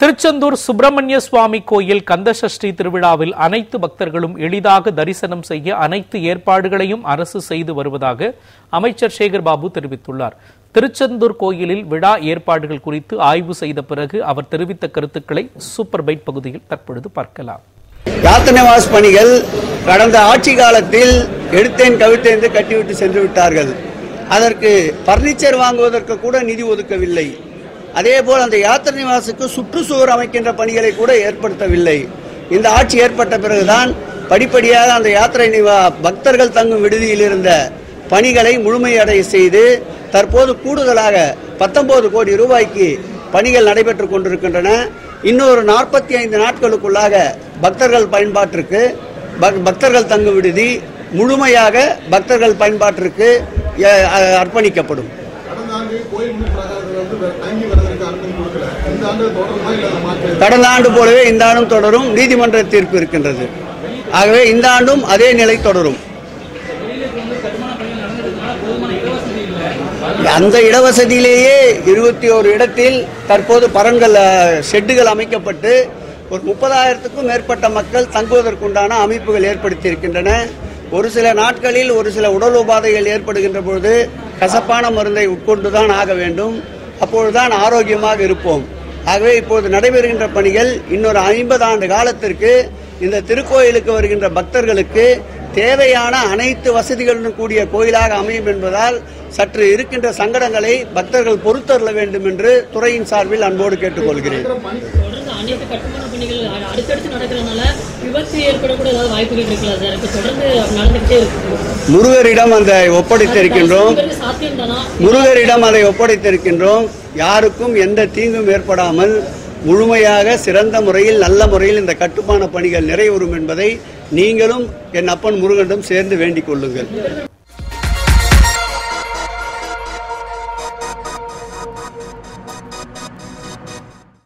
திருச்செந்தூர் சுப்பிரமணிய சுவாமி கோயில் கந்தசஷ்டி திருவிழாவில் அனைத்து பக்தர்களும் எளிதாக தரிசனம் செய்ய அனைத்து ஏற்பாடுகளையும் அரசு செய்து வருவதாக அமைச்சர் சேகர் பாபு தெரிவித்துள்ளார் திருச்செந்தூர் கோயிலில் விழா ஏற்பாடுகள் குறித்து ஆய்வு செய்த பிறகு அவர் தெரிவித்த கருத்துக்களை சூப்பர் பைட் பகுதியில் தற்பொழுது பார்க்கலாம் யாத்திரைவாஸ் பணிகள் கடந்த ஆட்சி காலத்தில் எடுத்தேன் கவிழ்த்தேன் கட்டிவிட்டு சென்று விட்டார்கள் அதற்கு பர்னிச்சர் வாங்குவதற்கு கூட நிதி ஒதுக்கவில்லை அதேபோல் அந்த யாத்திரை நிவாசுக்கு சுற்றுச்சுவர் அமைக்கின்ற பணிகளை கூட ஏற்படுத்தவில்லை இந்த ஆட்சி ஏற்பட்ட பிறகுதான் படிப்படியாக அந்த யாத்திரை நிவா பக்தர்கள் தங்கும் விடுதியில் இருந்த பணிகளை முழுமையடைய செய்து தற்போது கூடுதலாக பத்தொன்பது கோடி ரூபாய்க்கு பணிகள் நடைபெற்றுக் கொண்டிருக்கின்றன இன்னொரு நாற்பத்தி ஐந்து நாட்களுக்குள்ளாக பக்தர்கள் பயன்பாட்டிற்கு பக்- பக்தர்கள் தங்கும் விடுதி முழுமையாக பக்தர்கள் பயன்பாட்டிற்கு அஹ், அஹ், அர்ப்பணிக்கப்படும் கடந்த ஆண்டு கோயில் முன் பிரகாரத்தில் வந்து வே- தங்கி வருவதற்கு அனுமதி கொடுக்கல இந்த ஆண்டு தொடருமா இல்லை அதை மாற்ற கடந்த ஆண்டு போலவே இந்த ஆண்டும் தொடரும் நீதிமன்ற தீர்ப்பு இருக்கின்றது ஆகவே இந்த ஆண்டும் அதே நிலை தொடரும் அந்த இடவசதியிலேயே இருபத்தி ஒரு இடத்தில் தற்போது பரன்கள் அஹ், ஷெட்டுகள் அமைக்கப்பட்டு ஒரு முப்பதாயிரத்துக்கும் மேற்பட்ட மக்கள் தங்குவதற்குண்டான அமைப்புகள் ஏற்படுத்தி இருக்கின்றன ஒரு சில நாட்களில் ஒரு சில உடல் உபாதைகள் ஏற்படுகின்ற பொழுது கசப்பான மருந்தை உட்கொண்டுதான் ஆக வேண்டும் அப்பொழுதுதான் ஆரோக்கியமாக இருப்போம் ஆகவே இப்போது நடைபெறுகின்ற பணிகள் இன்னொரு ஐம்பது ஆண்டு காலத்திற்கு இந்த திருக்கோயிலுக்கு வருகின்ற பக்தர்களுக்கு தேவையான அனைத்து வசதிகளுடன் கூடிய கோயிலாக அமையும் என்பதால் சற்று இருக்கின்ற சங்கடங்களை பக்தர்கள் பொறுத்தருள வேண்டும் என்று துறையின் சார்பில் அன்போடு கேட்டுக்கொள்கிறேன் தொடர்ந்து அனைத்து கட்டுமான பணிகள் அ- அடுத்தடுத்து நடக்கிறதுனால விபத்து ஏற்படக்கூட ஏதாவது வாய்ப்புகள் இருக்கலாம் சார் இப்போ தொடர்ந்து நடந்துகிட்டே இருக்கு முருகரிடம் அந்த ஒப்படைத்திருக்கின்றோம் இவருக்கு சாத்தியம் தானா முருகரிடம் அதை ஒப்படைத்திருக்கின்றோம் யாருக்கும் எந்த தீங்கும் ஏற்படாமல் முழுமையாக சிறந்த முறையில் நல்ல முறையில் இந்த கட்டுமான பணிகள் நிறைவேறும் என்பதை நீங்களும் என் அப்பன் முருகனிடம் சேர்ந்து வேண்டிக் கொள்ளுங்கள்